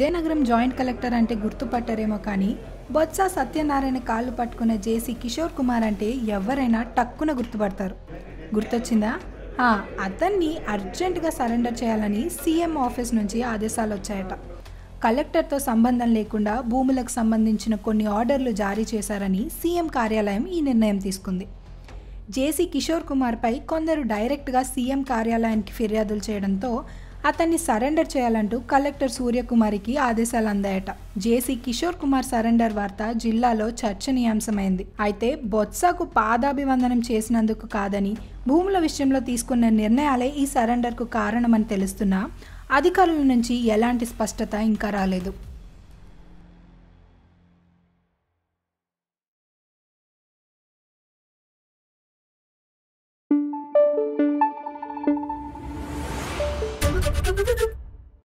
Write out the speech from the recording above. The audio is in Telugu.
విజయనగరం జాయింట్ కలెక్టర్ అంటే గుర్తుపట్టరేమో కానీ బొత్స సత్యనారాయణ కాళ్ళు పట్టుకున్న జేసీ కిషోర్ కుమార్ అంటే ఎవరైనా టక్కున గుర్తుపడతారు గుర్తొచ్చిందా ఆ, అతన్ని అర్జెంటుగా సరెండర్ చేయాలని సీఎం ఆఫీస్ నుంచి ఆదేశాలు వచ్చాయట కలెక్టర్తో సంబంధం లేకుండా భూములకు సంబంధించిన కొన్ని ఆర్డర్లు జారీ చేశారని సీఎం కార్యాలయం ఈ నిర్ణయం తీసుకుంది జేసీ కిషోర్ కుమార్పై కొందరు డైరెక్ట్గా సీఎం కార్యాలయానికి ఫిర్యాదులు చేయడంతో అతన్ని సరెండర్ చేయాలంటూ కలెక్టర్ సూర్యకుమారికి ఆదేశాలు అందాయట జేసీ కిషోర్ కుమార్ సరెండర్ వార్త జిల్లాలో చర్చనీయాంశమైంది అయితే బొత్సకు పాదాభివందనం చేసినందుకు కాదని భూముల విషయంలో తీసుకున్న నిర్ణయాలే ఈ సరెండర్కు కారణమని తెలుస్తున్నా అధికారుల నుంచి ఎలాంటి స్పష్టత ఇంకా రాలేదు Thank you.